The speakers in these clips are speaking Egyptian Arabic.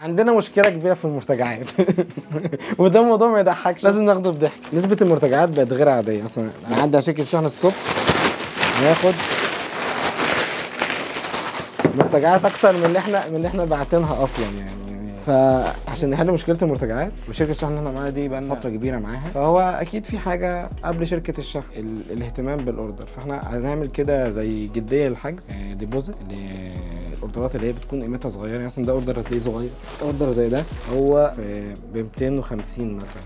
عندنا مشكله كبيره في المرتجعات وده موضوع ما يضحكش لازم ناخده بضحك نسبه المرتجعات بقت غير عاديه اصلا نعدي على شركه الشحن الصبح ناخد مرتجعات اكتر من اللي احنا من اللي احنا باعتينها اصلا يعني فعشان نحل مشكله المرتجعات وشركه الشحن اللي احنا معاها دي بقى فتره كبيره معاها فهو اكيد في حاجه قبل شركه الشحن ال- الاهتمام بالاوردر فاحنا هنعمل كده زي جديه للحجز ديبوزيت الاوردرات اللي هي بتكون قيمتها صغيره يعني مثلا ده اوردر هتلاقيه صغير اوردر زي ده هو ب 250 مثلا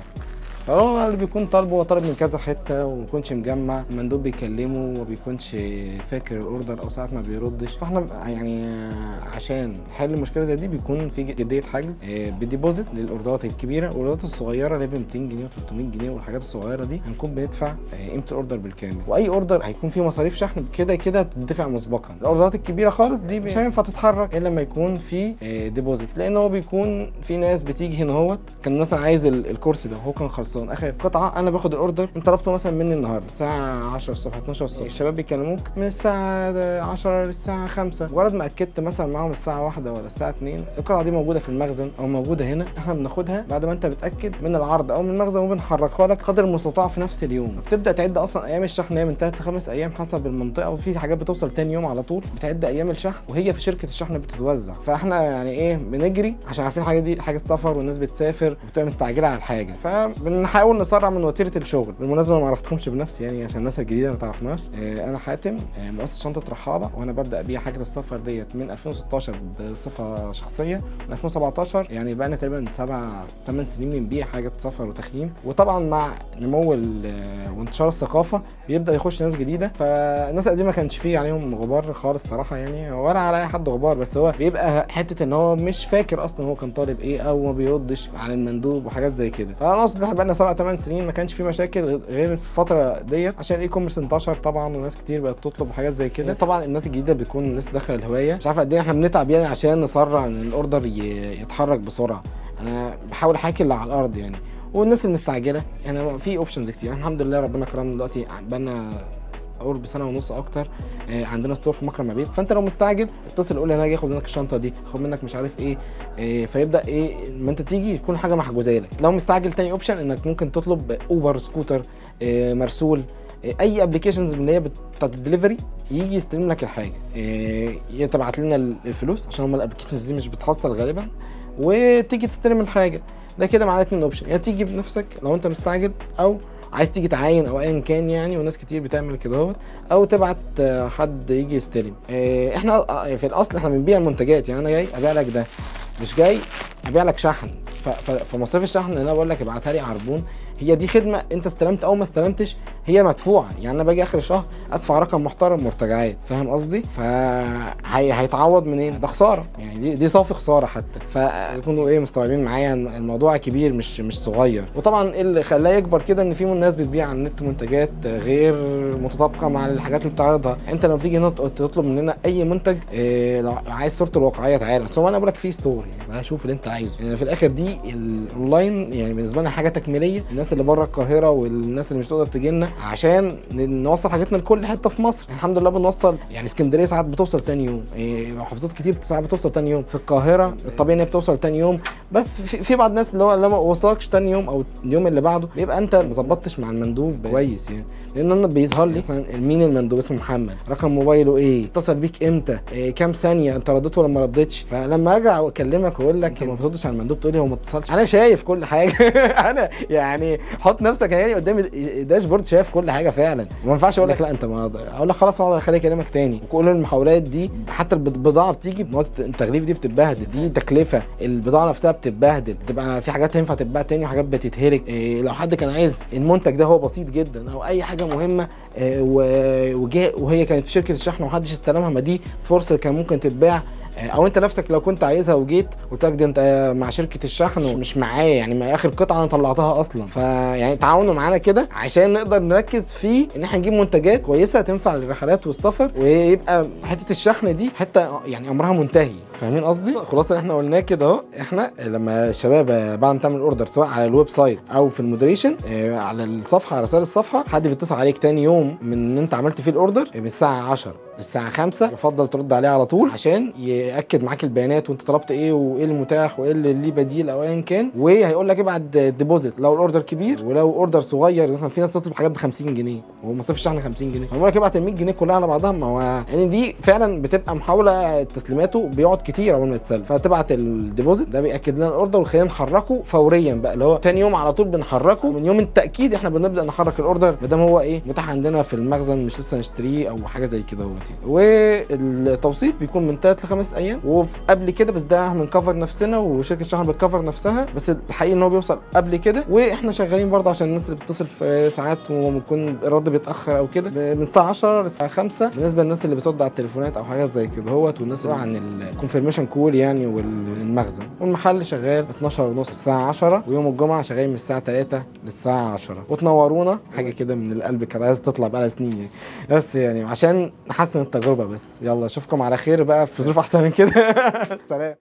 فهو اللي بيكون طالبه هو طالب من كذا حته وما بيكونش مجمع المندوب بيكلمه وما بيكونش فاكر الاوردر او ساعات ما بيردش فاحنا بقى يعني عشان نحل مشكله زي دي بيكون في جديه حجز آه، بديبوزيت للاوردرات الكبيره والاوردرات الصغيره اللي ب 200 جنيه و300 جنيه والحاجات الصغيره دي هنكون بندفع آه، قيمه الاوردر بالكامل واي اوردر هيكون فيه مصاريف شحن كده كده تدفع مسبقا الاوردرات الكبيره خالص دي مش هينفع تتحرك الا لما يكون في ديبوزيت لان هو بيكون في ناس بتيجي هنا اهوت كان مثلا عايز ال- الكورس ده هو كان خلصان اخر قطعه انا باخد الاوردر انت طلبته مثلا مني النهارده الساعه 10 الصبح 12 الصبح الشباب بيكلموك من الساعه 10 للساعه 5 مجرد ما اكدت مثلا معاهم الساعه 1 ولا الساعه 2 القطعه دي موجوده في المخزن او موجوده هنا احنا بناخدها بعد ما انت بتاكد من العرض او من المخزن وبنحركها لك قدر المستطاع في نفس اليوم بتبدا تعد اصلا ايام الشحن هي من 3 ل 5 ايام حسب المنطقه وفي حاجات بتوصل تاني يوم على طول بتعد ايام الشحن وهي في شركه الشحن بتتوزع فاحنا يعني ايه بنجري عشان عارفين الحاجه دي حاجه سفر والناس بتسافر وبتبقى مستعجله على الحاجه فبنحاول نسرع من وتيره الشغل بالمناسبه ما عرفتكمش بنفسي يعني عشان الناس الجديده ما تعرفناش آه، انا حاتم آه، مؤسس شنطه رحاله وانا ببدا بيها حاجه السفر ديت من 2016 بصفه شخصيه من 2017 يعني بقى لنا تقريبا سبع ثمان سنين بنبيع حاجه سفر وتخييم وطبعا مع نمو ال- وانتشار الثقافه بيبدا يخش ناس جديده فالناس القديمه ما كانش فيه عليهم غبار خالص صراحه يعني ولا على اي حد غبار بس هو بيبقى حته ان هو مش فاكر اصلا هو كان طالب ايه او ما بيردش على المندوب وحاجات زي كده فانا اقصد احنا بقالنا سبع ثمان سنين ما كانش في مشاكل غير في الفتره ديت عشان الاي كوميرس انتشر طبعا وناس كتير بقت تطلب حاجات زي كده طبعا الناس الجديده بيكون لسه داخله الهوايه مش عارف قد ايه احنا بنتعب يعني عشان نسرع ان الاوردر ي- يتحرك بسرعه انا بحاول احاكي اللي على الارض يعني والناس المستعجله يعني في اوبشنز كتير احنا الحمد لله ربنا كرمنا دلوقتي بقالنا قرب سنه ونص اكتر آه، عندنا ستور في مكرم عبيد فانت لو مستعجل اتصل قول لي انا هاجي اخد منك الشنطه دي اخد منك مش عارف ايه آه، فيبدا ايه ما انت تيجي يكون حاجه محجوزه لك لو مستعجل تاني اوبشن انك ممكن تطلب اوبر سكوتر آه، مرسول آه، اي ابلكيشنز من اللي هي بتاعت الدليفري يجي يستلم لك الحاجه آه، يا تبعت لنا الفلوس عشان هم الابلكيشنز دي مش بتحصل غالبا وتيجي تستلم الحاجه ده كده معانا اتنين اوبشن يا تيجي بنفسك لو انت مستعجل او عايز تيجي تعاين او ايا كان يعني وناس كتير بتعمل كده اهوت او تبعت آه، حد يجي يستلم آه، احنا آه، في الاصل احنا بنبيع منتجات يعني انا جاي ابيع لك ده مش جاي ابيع لك شحن ف- ف- فمصاريف الشحن اللي انا بقول لك ابعتها لي عربون هي دي خدمه انت استلمت او ما استلمتش هي مدفوعه يعني انا باجي اخر الشهر ادفع رقم محترم مرتجعات فاهم قصدي فهي هيتعوض منين ده خساره يعني دي دي صافي خساره حتى فتكونوا ايه مستوعبين معايا إن الموضوع كبير مش مش صغير وطبعا إيه اللي خلاه يكبر كده ان في ناس بتبيع على النت منتجات غير متطابقه مع الحاجات اللي بتعرضها انت لما تيجي هنا تطلب مننا اي منتج إيه لو عايز صورته الواقعيه تعالى بس هو انا بقول لك في ستور يعني شوف اللي انت عايزه يعني في الاخر دي الاونلاين يعني بالنسبه لنا حاجه تكميليه الناس اللي بره القاهره والناس اللي مش تقدر تجي لنا عشان ن- نوصل حاجاتنا لكل حته في مصر الحمد لله بنوصل يعني اسكندريه ساعات بتوصل تاني يوم إيه محافظات كتير ساعات بتوصل تاني يوم في القاهره الطبيعي ان هي بتوصل تاني يوم بس في, في بعض الناس اللي هو لما وصلكش تاني يوم او اليوم اللي بعده بيبقى انت ما ظبطتش مع المندوب كويس يعني لان انا بيظهر لي مثلا مين المندوب اسمه محمد رقم موبايله ايه اتصل بيك امتى إيه كام ثانيه انت رديت ولا ما ردتش فلما ارجع واكلمك واقول لك انت ما بتردش على المندوب تقول لي هو ما اتصلش انا شايف كل حاجه انا يعني حط نفسك يعني قدامي داشبورد شايف كل حاجه فعلا وما ينفعش اقول لك لا انت ما اقول لك خلاص اقعد اخليه يكلمك تاني وكل المحاولات دي حتى البضاعه بتيجي مواد التغليف دي بتتبهدل دي تكلفه البضاعه نفسها بتتبهدل بتبقى في حاجات ينفع تتباع تاني وحاجات بتتهلك إيه لو حد كان عايز المنتج ده هو بسيط جدا او اي حاجه مهمه إيه و- وجه وهي كانت في شركه الشحن ومحدش استلمها ما دي فرصه كان ممكن تتباع او انت نفسك لو كنت عايزها وجيت قلت لك ده انت مع شركه الشحن ومش معايا يعني ما اخر قطعه انا طلعتها اصلا فيعني تعاونوا معانا كده عشان نقدر نركز في ان احنا نجيب منتجات كويسه تنفع للرحلات والسفر ويبقى حته الشحن دي حته يعني امرها منتهي فاهمين قصدي خلاص اللي احنا قلناه كده اهو احنا لما الشباب بعد ما تعمل اوردر سواء على الويب سايت او في المودريشن آه، على الصفحه على رسائل الصفحه حد بيتصل عليك تاني يوم من ان انت عملت فيه الاوردر من الساعه 10 للساعه 5 يفضل ترد عليه على طول عشان ياكد معاك البيانات وانت طلبت ايه وايه المتاح وايه اللي ليه بديل او ايا كان وهيقول لك ابعت ديبوزيت لو الاوردر كبير ولو اوردر صغير مثلا في ناس تطلب حاجات ب 50 جنيه وهو مصاريف الشحن 50 جنيه هيقول لك ابعت ال 100 جنيه كلها على بعضها ما هو يعني دي فعلا بتبقى محاوله تسليماته بيقعد كتير اول ما يتسلم فتبعت الديبوزيت ده بياكد لنا الاوردر وخلينا نحركه فوريا بقى اللي هو تاني يوم على طول بنحركه من يوم التاكيد احنا بنبدا نحرك الاوردر ما دام هو ايه متاح عندنا في المخزن مش لسه نشتريه او حاجه زي كده اهوت والتوصيل بيكون من 3 ل 5 ايام وقبل كده بس ده بنكفر نفسنا وشركه الشحن بتكفر نفسها بس الحقيقي ان هو بيوصل قبل كده واحنا شغالين برضه عشان الناس اللي بتتصل في ساعات وبيكون الرد بيتاخر او كده من الساعه 10 للساعه 5 بالنسبه للناس اللي بترد على التليفونات او حاجات زي كده هوت والناس اللي عن الكونفirmation كول يعني والمخزن والمحل شغال 12 ونص الساعه 10 ويوم الجمعه شغال من الساعه 3 للساعه 10 وتنورونا حاجه كده من القلب كانت عايزه تطلع بقى سنين يعني بس يعني عشان نحسن التجربه بس يلا اشوفكم على خير بقى في ظروف احسن من كده سلام